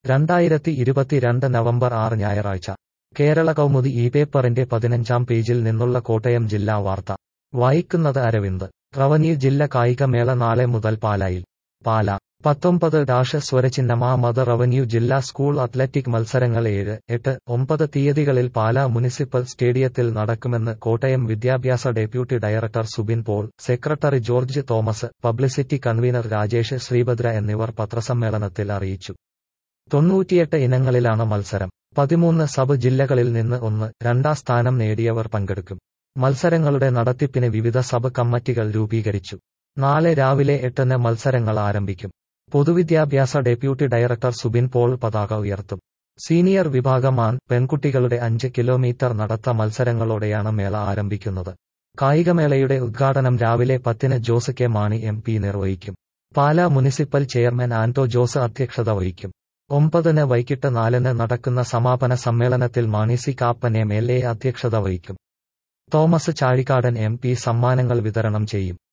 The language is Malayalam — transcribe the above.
രണ്ടായിരത്തി ഇരുപത്തിരണ്ട് നവംബർ ആറ് ഞായറാഴ്ച കേരള കൗമുദി ഈ പേപ്പറിന്റെ പതിനഞ്ചാം പേജിൽ നിന്നുള്ള കോട്ടയം ജില്ലാ വാർത്ത വായിക്കുന്നത് അരവിന്ദ് റവന്യൂ ജില്ല കായികമേള നാളെ മുതൽ പാലായിൽ പാല പത്തൊമ്പത് ഡാഷ് സ്വരചിഹ്നമാ മത റവന്യൂ ജില്ലാ സ്കൂൾ അത്ലറ്റിക് മത്സരങ്ങൾ ഏഴ് എട്ട് ഒമ്പത് തീയതികളിൽ പാല മുനിസിപ്പൽ സ്റ്റേഡിയത്തിൽ നടക്കുമെന്ന് കോട്ടയം വിദ്യാഭ്യാസ deputy director Subin Paul secretary George Thomas publicity convener Rajesh Sreebhadra എന്നിവർ പത്രസമ്മേളനത്തിൽ അറിയിച്ചു തൊണ്ണൂറ്റിയെട്ട് ഇനങ്ങളിലാണ് മത്സരം പതിമൂന്ന് സബ് ജില്ലകളിൽ നിന്ന് ഒന്ന് രണ്ടാം സ്ഥാനം നേടിയവർ പങ്കെടുക്കും മത്സരങ്ങളുടെ നടത്തിപ്പിന് വിവിധ സബ് കമ്മിറ്റികൾ രൂപീകരിച്ചു നാളെ രാവിലെ എട്ടിന് മത്സരങ്ങൾ ആരംഭിക്കും പൊതുവിദ്യാഭ്യാസ ഡെപ്യൂട്ടി ഡയറക്ടർ സുബിൻ പോൾ പതാക ഉയർത്തും സീനിയർ വിഭാഗം ആൺ പെൺകുട്ടികളുടെ അഞ്ച് കിലോമീറ്റർ നടത്ത മത്സരങ്ങളോടെയാണ് മേള ആരംഭിക്കുന്നത് കായികമേളയുടെ ഉദ്ഘാടനം രാവിലെ പത്തിന് Jose K Mani M P നിർവഹിക്കും പാലാ മുനിസിപ്പൽ ചെയർമാൻ ആന്റോ ജോസ് അധ്യക്ഷത വഹിക്കും ഒമ്പതിന് വൈകിട്ട് നാലിന് നടക്കുന്ന സമാപന സമ്മേളനത്തിൽ Mani C Kappan M L A അധ്യക്ഷത വഹിക്കും തോമസ് ചാഴിക്കാടൻ എം പി സമ്മാനങ്ങൾ വിതരണം ചെയ്യും